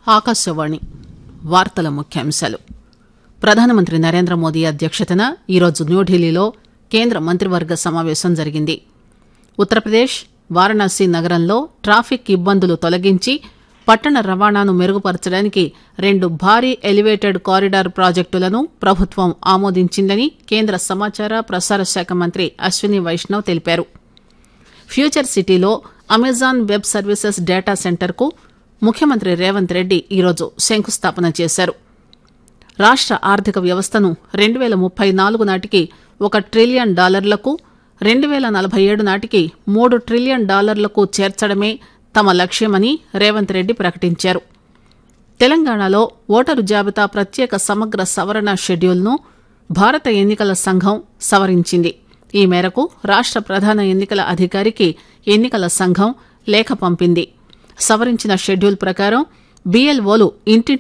ఆకాశవాణి వార్తల ముఖ్యాంశాలు ప్రధానమంత్రి నరేంద్ర మోదీ అధ్యక్షతన ఈరోజు న్యూఢిల్లీలో కేంద్ర మంత్రివర్గ సమావేశం జరిగింది ఉత్తరప్రదేశ్ వారణాసి నగరంలో ట్రాఫిక్ ఇబ్బందులు తొలగించి పట్టణ రవాణాను మెరుగుపరచడానికి రెండు భారీ ఎలివేటెడ్ కారిడార్ ప్రాజెక్టులను ప్రభుత్వం ఆమోదించిందని కేంద్ర సమాచార ప్రసార శాఖ మంత్రి అశ్విని వైష్ణవ్ తెలిపారు ఫ్యూచర్ సిటీలో అమెజాన్ వెబ్ సర్వీసెస్ డేటా సెంటర్కు ముఖ్యమంత్రి రేవంత్ రెడ్డి ఈరోజు శంకుస్థాపన చేశారు రాష్ట ఆర్థిక వ్యవస్థను రెండు వేల ముప్పై నాలుగు నాటికి ఒక ట్రిలియన్ డాలర్లకు రెండు వేల నలభై ఏడు నాటికి మూడు ట్రిలియన్ డాలర్లకు చేర్చడమే తమ లక్ష్యమని రేవంత్ రెడ్డి ప్రకటించారు తెలంగాణలో ఓటరు జాబితా ప్రత్యేక సమగ్ర సవరణ షెడ్యూల్ను భారత ఎన్నికల సంఘం సవరించింది ఈ మేరకు రాష్ట ప్రధాన ఎన్నికల అధికారికి ఎన్నికల సంఘం లేఖ పంపింది సవరించిన షెడ్యూల్ ప్రకారం బీఎల్ఓలు ఇంటి